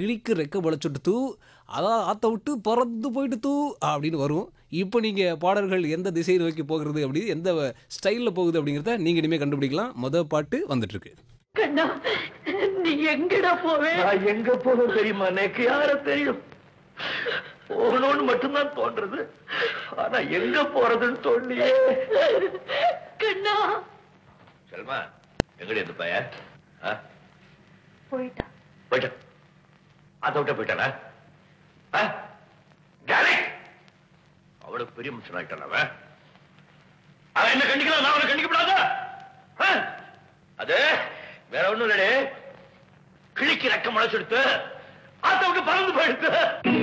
கிழிக்கு ரெக்க முளைச்சுட்டு தூ அதான் ஆற்ற விட்டு பறந்து போயிட்டு தூ அப்படின்னு வரும் இப்போ நீங்கள் பாடல்கள் எந்த திசையை நோக்கி போகிறது அப்படி எந்த ஸ்டைலில் போகுது அப்படிங்கிறத நீங்கள் இனிமேல் கண்டுபிடிக்கலாம் மொதல் பாட்டு வந்துட்டுருக்கு கண்ணா நீ எங்கடா போவே நான் எங்க போகணும் தெரியுமா எனக்கு யார தெரியும் போகணும்னு மட்டும்தான் தோன்றது ஆனா எங்க போறதுன்னு தோண்டியே கண்ணா செல்மா எங்கடி இந்த பையன் ஆ? போயிட்டான் போயிட்டான் அதை விட்ட போயிட்டானா ஆ? டாடி! அவ்வளவு பெரிய மனுஷன் ஆயிட்டான் அவன் அவன் என்ன கண்டிக்கலாம் நான் அவனை கண்டிக்கப்படாதா ஆ? அது வேற ஒண்ணும் இல்லடே கிழிக்கு ரெக்க முளைச்செடுத்து ஆத்த விட்டு பறந்து போயிடுத்து